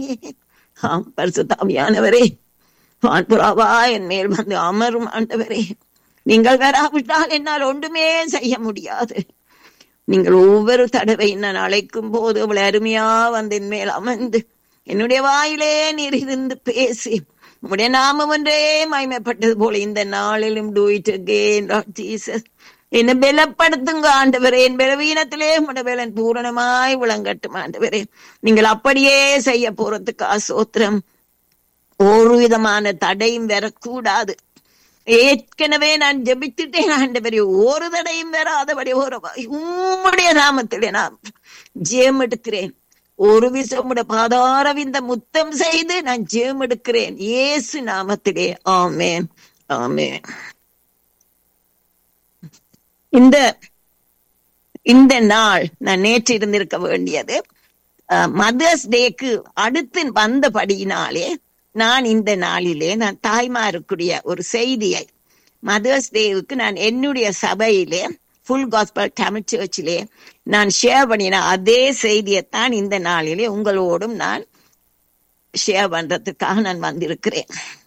ஆம் பரிசுத்தாவியானவரே வான்புறாவா என் மேல் வந்து அமரும் ஆண்டவரே நீங்கள் வராவிட்டால் என்னால் ஒன்றுமே செய்ய முடியாது நீங்கள் ஒவ்வொரு தடவை நான் அழைக்கும் போது அவளை அருமையா வந்து என் மேல் அமர்ந்து என்னுடைய வாயிலே நீர் இருந்து பேசி உடைய நாமம் ஒன்றே மயமைப்பட்டது போல இந்த நாளிலும் டூ இட் அகேன் ஜீசஸ் என்னை பலப்படுத்துங்க ஆண்டவரே என் பலவீனத்திலே உடைய பலன் பூரணமாய் விளங்கட்டும் ஆண்டவரே நீங்கள் அப்படியே செய்ய போறதுக்கு ஆசோத்திரம் ஒரு விதமான தடையும் வரக்கூடாது ஏற்கனவே நான் ஜெபித்துட்டேன் ஆண்டவரே ஒரு தடையும் வராதபடி ஒரு உம்முடைய நாமத்திலே நான் ஜெயம் எடுக்கிறேன் ஒரு விசமுட பாதாரவிந்த முத்தம் செய்து நான் ஜெயம் எடுக்கிறேன் இயேசு நாமத்திலே ஆமேன் ஆமேன் இந்த இந்த நாள் நான் நேற்று இருந்திருக்க வேண்டியது மதர்ஸ் டேக்கு அடுத்து வந்தபடியினாலே நான் இந்த நாளிலே நான் தாய்மாருக்குரிய ஒரு செய்தியை மதர்ஸ் டேவுக்கு நான் என்னுடைய சபையிலே ஃபுல் காஸ்பல் தமிழ் சர்ச்சிலே நான் ஷேர் பண்ணின அதே செய்தியைத்தான் இந்த நாளிலே உங்களோடும் நான் ஷேர் பண்றதுக்காக நான் வந்திருக்கிறேன்